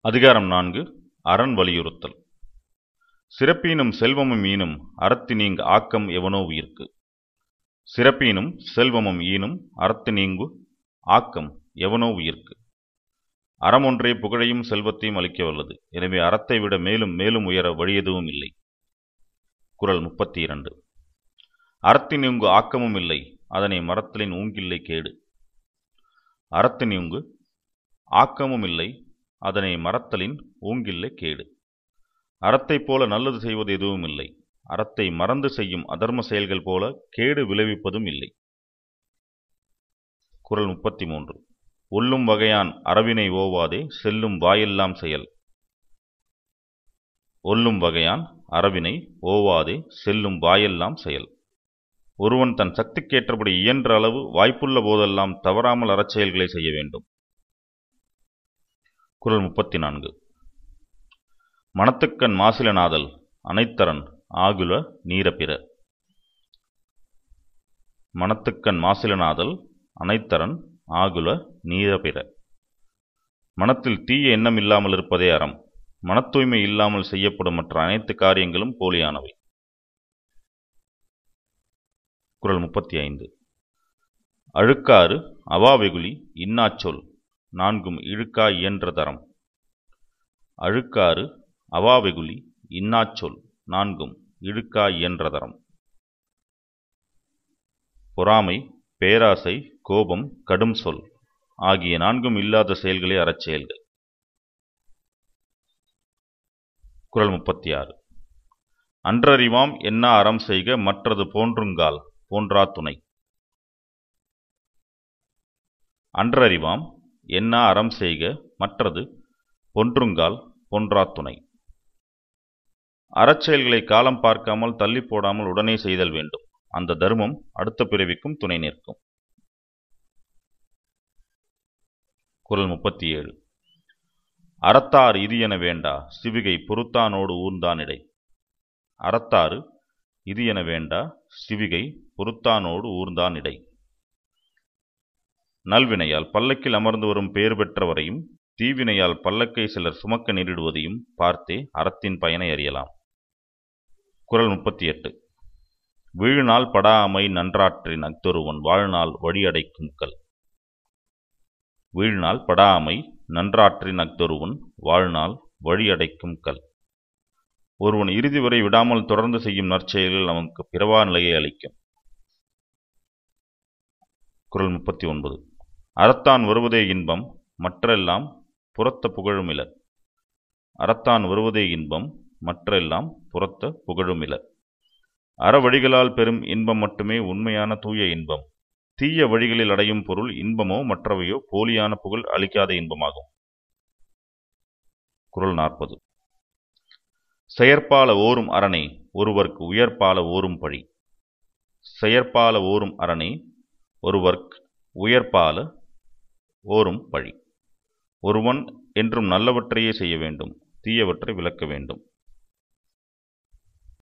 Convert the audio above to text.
அதிகாரம் நான்கு அரண் வலியுறுத்தல் சிறப்பீனும் செல்வமும் ஈனும் அறத்து நீங்கு ஆக்கம் எவனோ உயிர்க்கு சிறப்பீனும் செல்வமும் ஈனும் அறத்து நீங்கு ஆக்கம் எவனோ உயிர்க்கு அறம் ஒன்றே புகழையும் செல்வத்தையும் அளிக்க வல்லது எனவே அறத்தை விட மேலும் மேலும் உயர வழி எதுவும் இல்லை குறள் முப்பத்தி இரண்டு அறத்தின் இங்கு ஆக்கமும் இல்லை அதனை மரத்தலின் ஊங்கில்லை கேடு அறத்தின் இங்கு ஆக்கமும் இல்லை அதனை மறத்தலின் ஊங்கில்லை கேடு அறத்தைப் போல நல்லது செய்வது எதுவும் இல்லை அறத்தை மறந்து செய்யும் அதர்ம செயல்கள் போல கேடு விளைவிப்பதும் இல்லை குறள் முப்பத்தி மூன்று ஒல்லும் வகையான் அறவினை ஓவாதே செல்லும் வாயெல்லாம் செயல் ஒல்லும் வகையான் அறவினை ஓவாதே செல்லும் வாயெல்லாம் செயல் ஒருவன் தன் சக்திக்கேற்றபடி இயன்ற அளவு வாய்ப்புள்ள போதெல்லாம் தவறாமல் அறச்செயல்களை செய்ய வேண்டும் குறள் முப்பத்தி நான்கு மனத்துக்கண் மாசிலனாதல் அனைத்தரன் ஆகுல நீரப்பிற மனத்துக்கண் மாசிலனாதல் அனைத்தரன் ஆகுல நீரப்பிற மனத்தில் தீய எண்ணம் இல்லாமல் இருப்பதே அறம் மனத்தூய்மை இல்லாமல் செய்யப்படும் மற்ற அனைத்து காரியங்களும் போலியானவை குறள் முப்பத்தி ஐந்து அழுக்காறு அவாவெகுளி இன்னாச்சொல் நான்கும் இழுக்கா இயன்ற தரம் அழுக்காறு அவாவெகுளி இன்னாச்சொல் நான்கும் இழுக்கா இயன்ற தரம் பொறாமை பேராசை கோபம் கடும் சொல் ஆகிய நான்கும் இல்லாத செயல்களே அறச்செயல்கள் குறள் முப்பத்தி ஆறு அன்றறிவாம் என்ன அறம் செய்க மற்றது போன்றுங்கால் போன்றா துணை அன்றறிவாம் என்ன அறம் செய்க மற்றது பொன்றுங்கால் பொன்றா துணை அறச்செயல்களை காலம் பார்க்காமல் தள்ளி போடாமல் உடனே செய்தல் வேண்டும் அந்த தர்மம் அடுத்த பிறவிக்கும் துணை நிற்கும் குரல் முப்பத்தி ஏழு அறத்தார் இது என வேண்டா சிவிகை பொறுத்தானோடு ஊர்ந்தானிடை அறத்தாறு இது என வேண்டா சிவிகை பொறுத்தானோடு ஊர்ந்தானிடை நல்வினையால் பல்லக்கில் அமர்ந்து வரும் பேர் பெற்றவரையும் தீவினையால் பல்லக்கை சிலர் சுமக்க நேரிடுவதையும் பார்த்தே அறத்தின் பயனை அறியலாம் குரல் முப்பத்தி எட்டு வீழ்நாள் படாமை நன்றாற்றின் அக்தொருவன் வாழ்நாள் வழியடைக்கும் கல் வீழ்நாள் படாமை நன்றாற்றின் அக்தொருவன் வாழ்நாள் வழியடைக்கும் கல் ஒருவன் இறுதி வரை விடாமல் தொடர்ந்து செய்யும் நற்செயல்கள் அவனுக்கு பிறவா நிலையை அளிக்கும் குரல் முப்பத்தி ஒன்பது அறத்தான் வருவதே இன்பம் மற்றெல்லாம் புறத்த புகழுமிலர் அறத்தான் வருவதே இன்பம் மற்றெல்லாம் புறத்த புகழுமிலர் அறவழிகளால் பெறும் இன்பம் மட்டுமே உண்மையான தூய இன்பம் தீய வழிகளில் அடையும் பொருள் இன்பமோ மற்றவையோ போலியான புகழ் அளிக்காத இன்பமாகும் குரல் நாற்பது செயற்பால ஓரும் அரணே ஒருவர்க்கு உயர்பால ஓரும் பழி செயற்பால ஓரும் அரணே ஒருவர்க்கு உயர்பால ஓரும் பழி ஒருவன் என்றும் நல்லவற்றையே செய்ய வேண்டும் தீயவற்றை விளக்க வேண்டும்